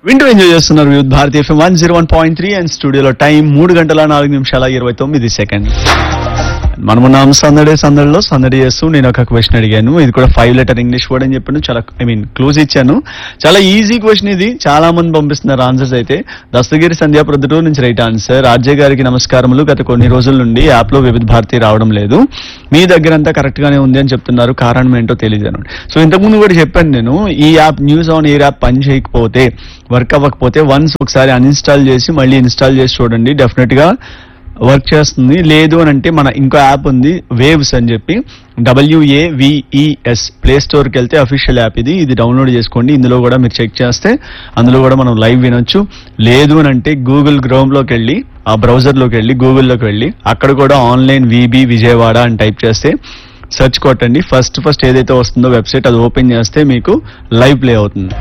వింటూ ఎంజాయ్ చేస్తున్నారు వివిధ భారతీయ FM one zero one point three and స్టూడియోలో టైం మూడు గంటల నాలుగు నిమిషాల ఇరవై తొమ్మిది సెకండ్ మనమున్నాం సందడి సందడిలో సందడి చేస్తూ నేను ఒక క్వశ్చన్ అడిగాను ఇది కూడా ఫైవ్ లెటర్ ఇంగ్లీష్ వర్డ్ అని చెప్పాను చాలా ఐ మీన్ క్లూజ్ ఇచ్చాను చాలా ఈజీ క్వశ్చన్ ఇది చాలా మంది పంపిస్తున్నారు ఆన్సర్స్ అయితే దస్తగిరి సంధ్యా ప్రొద్దుటూరు నుంచి రైట్ ఆన్సర్ ఆర్జే గారికి నమస్కారములు గత కొన్ని రోజుల నుండి యాప్ లో వివిధ భారతి రావడం లేదు మీ దగ్గర అంతా కరెక్ట్ గానే ఉంది అని చెప్తున్నారు కారణం ఏంటో తెలియజేను సో ఇంతకుముందు కూడా చెప్పాను నేను ఈ app news on air app పని చేయకపోతే వర్క్ అవ్వకపోతే వన్స్ ఒకసారి అన్ఇన్స్టాల్ చేసి మళ్ళీ ఇన్స్టాల్ చేసి చూడండి డెఫినెట్ గా వర్క్ చేస్తుంది లేదు అని అంటే మన ఇంకో యాప్ ఉంది వేవ్స్ అని చెప్పి డబ్ల్యూఏవిఈఎస్ ప్లే స్టోర్కి వెళ్తే అఫీషియల్ యాప్ ఇది ఇది డౌన్లోడ్ చేసుకోండి ఇందులో కూడా మీరు చెక్ చేస్తే అందులో కూడా మనం లైవ్ వినొచ్చు లేదు అని అంటే గూగుల్ లోకి వెళ్ళి ఆ బ్రౌజర్లోకి వెళ్ళి గూగుల్లోకి వెళ్ళి అక్కడ కూడా ఆన్లైన్ విబి విజయవాడ అని టైప్ చేస్తే సెర్చ్ కొట్టండి ఫస్ట్ ఫస్ట్ ఏదైతే వస్తుందో వెబ్సైట్ అది ఓపెన్ చేస్తే మీకు లైవ్ ప్లే అవుతుంది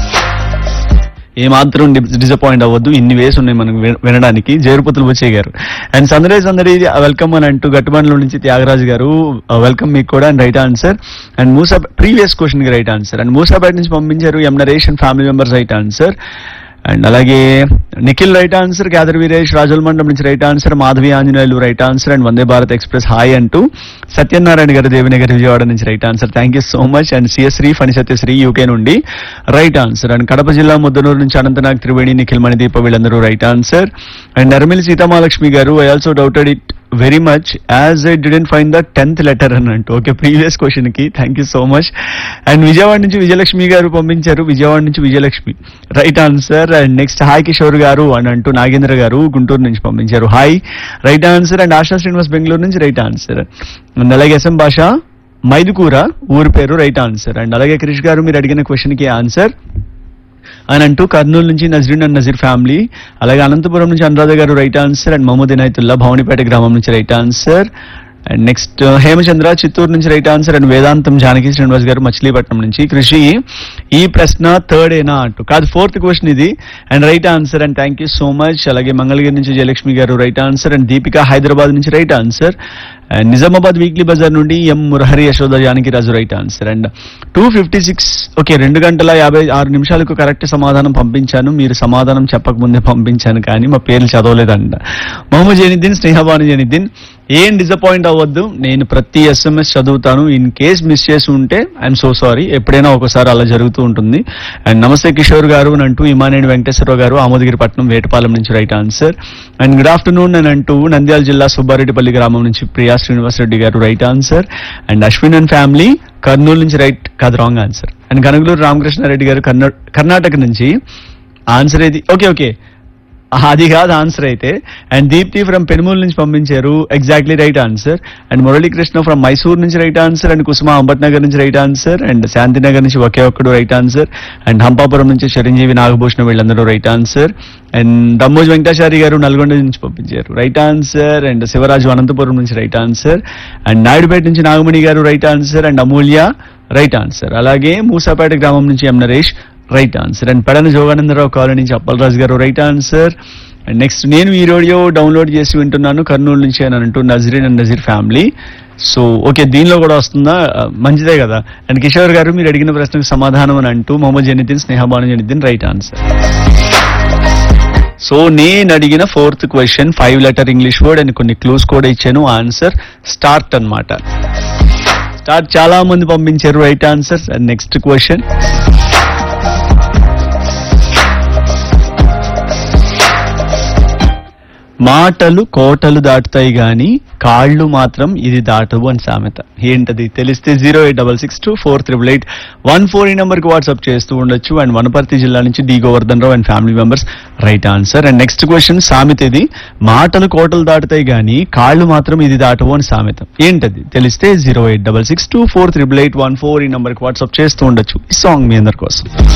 ఏమాత్రం డిసప్పాయింట్ అవ్వద్దు ఇన్ని వేస్ ఉన్నాయి మనకు విన- వినడానికి జేరుపుతులు బుచ్చయ్య గారు అండ్ సందడే సందడి వెల్కమ్ అని అంటూ గట్టుబండ్ల నుంచి త్యాగరాజు గారు వెల్కమ్ మీకు కూడా and right answer and Musa previous question కి రైట్ ఆన్సర్ అండ్ మూసాపేట నుంచి పంపించారు M Naresh and family members right answer and అలాగే నిఖిల్ రైట్ ఆన్సర్ గ్యాదర్ వీరేష్ రాజుల మండలం నుంచి right answer Madhavi Anjaneyulu right answer and Vande Bharat express hi అంటూ సత్యనారాయణ గారు దేవినగర్ విజయవాడ నుంచి right answer thank you so much and సిఎస్శ్రీ ఫణి సత్యశ్రీ యూకే నుండి రైట్ ఆన్సర్ అండ్ కడప జిల్లా ముద్దనూరు నుంచి అనంతనాగ్ త్రివేణి నిఖిల్ మణిదీప వీళ్ళందరూ right answer and Narmil Seethamahalakshmi garu I also doubted it very much as I didn't find the tenth letter అన్నట్టు okay previous question కి thank you so much and Vijayawada నుంచి విజయలక్ష్మి గారు పంపించారు విజయవాడ నుంచి Vijayalakshmi right answer and next hi Kishore garu అని అంటూ నాగేంద్ర గారు గుంటూరు నుంచి పంపించారు hi right answer and Asha Srinivas Bengaluru నుంచి రైట్ ఆన్సర్ అండ్ అలాగే ఎస్ఎం భాష మైదుకూర ఊరి పేరు రైట్ ఆన్సర్ అండ్ అలాగే క్రిష్ గారు మీరు అడిగిన క్వశ్చన్ కి ఆన్సర్ అని అంటూ కర్నూలు నుంచి నజరీన్ అండ్ నజీర్ ఫ్యామిలీ అలాగే అనంతపురం నుంచి Anuradha garu right answer and Mohammed Inayatullah Bhavanipeta గ్రామం నుంచి right answer and next Hemachandra Chittoor నుంచి రైట్ ఆన్సర్ అండ్ వేదాంతం జానకి శ్రీనివాస్ గారు మచిలీపట్నం నుంచి కృషి ఈ ప్రశ్న థర్డ్ ఏనా అంటూ కాదు ఫోర్త్ క్వశ్చన్ ఇది and right answer and thank you so much అలాగే మంగళగిరి నుంచి Jayalakshmi garu right answer and Deepika Hyderabad నుంచి right answer and Nizamabad weekly bazaar నుండి M Murahari Yashoda Janaki Raju right answer and two fifty six okay రెండు గంటల యాభై ఆరు నిమిషాలకు కరెక్ట్ సమాధానం పంపించాను మీరు సమాధానం చెప్పకముందే పంపించాను కానీ మా పేర్లు చదవలేదంట మొహమ్మద్ జైనుద్దీన్ స్నేహబాను జైనుద్దీన్ ఏం డిసప్పాయింట్ అవ్వద్దు నేను ప్రతి ఎస్ఎంఎస్ చదువుతాను ఇన్ కేస్ మిస్ చేసి ఉంటే ఐఎమ్ సో సారీ ఎప్పుడైనా ఒకసారి అలా జరుగుతూ ఉంటుంది అండ్ నమస్తే కిషోర్ గారు అని అంటూ ఇమానేని వెంకటేశ్వరరావు గారు ఆమోదగిరిపట్నం వేటపాలెం నుంచి right answer and good afternoon అని అంటూ నంద్యాల జిల్లా సుబ్బారెడ్డిపల్లి గ్రామం నుంచి Priya Srinivas Reddy garu right answer and Ashwin and family Kurnool నుంచి రైట్ కాదు wrong answer and Kanagaluru Ramakrishna Reddy garu Karna- Karnataka నుంచి ఆన్సర్ ఏది ఓకే ఓకే అది కాదు ఆన్సర్ అయితే అండ్ దీప్తి ఫ్రమ్ పెనుమూలు నుంచి పంపించారు exactly right answer and Muralikrishna from Mysore నుంచి right answer and Kusuma Ambatnagar నుంచి రైట్ ఆన్సర్ అండ్ శాంతినగర్ నుంచి ఒకే ఒక్కడు రైట్ ఆన్సర్ అండ్ హంపాపురం నుంచి చిరంజీవి నాగభూషణ వీళ్ళందరూ right answer and Dammoj Venkatachari garu Nalgonda నుంచి పంపించారు right answer and Sivaraju Anantapur నుంచి రైట్ ఆన్సర్ అండ్ నాయుడుపేట నుంచి Nagamani garu right answer and Amulya right answer అలాగే మూసాపేట గ్రామం నుంచి M Naresh right answer and Pedana Joganandarao colony నుంచి అప్పలరాజు గారు రైట్ ఆన్సర్ అండ్ నెక్స్ట్ నేను ఈ రేడియో డౌన్లోడ్ చేసి వింటున్నాను కర్నూలు నుంచి అని అంటూ Nazreen and Nazeer family so okay దీనిలో కూడా వస్తుందా ఆ, మంచిదే కదా అండ్ కిషోర్ గారు మీరు అడిగిన ప్రశ్నకు సమాధానం అని అంటూ Mohammed Janiddin Snehabanu Janiddin right answer so నేను అడిగిన fourth question five letter English word and కొన్ని క్లూస్ కూడా ఇచ్చాను ఆన్సర్ స్టార్ట్ అన్నమాట స్టార్ట్ చాలా మంది పంపించారు రైట్ ఆన్సర్ నెక్స్ట్ క్వశ్చన్ మాటలు కోటలు దాటుతాయి గాని కాళ్ళు మాత్రం ఇది దాటవు అని సామెత ఏంటది తెలిస్తే zero eight double six two four triple eight one four ఈ నెంబర్కి వాట్సాప్ చేస్తూ ఉండొచ్చు అండ్ వనపర్తి జిల్లా నుంచి D Govardhan Rao and family members right answer and next question సామెత ఇది మాటలు కోటలు దాటుతాయి గాని కాళ్ళు మాత్రం ఇది దాటవు అని సామెత ఏంటది తెలిస్తే zero eight double six two four triple eight one four ఈ నెంబర్కి వాట్సాప్ చేస్తూ ఉండొచ్చు ఈ సాంగ్ మీ అందరి కోసం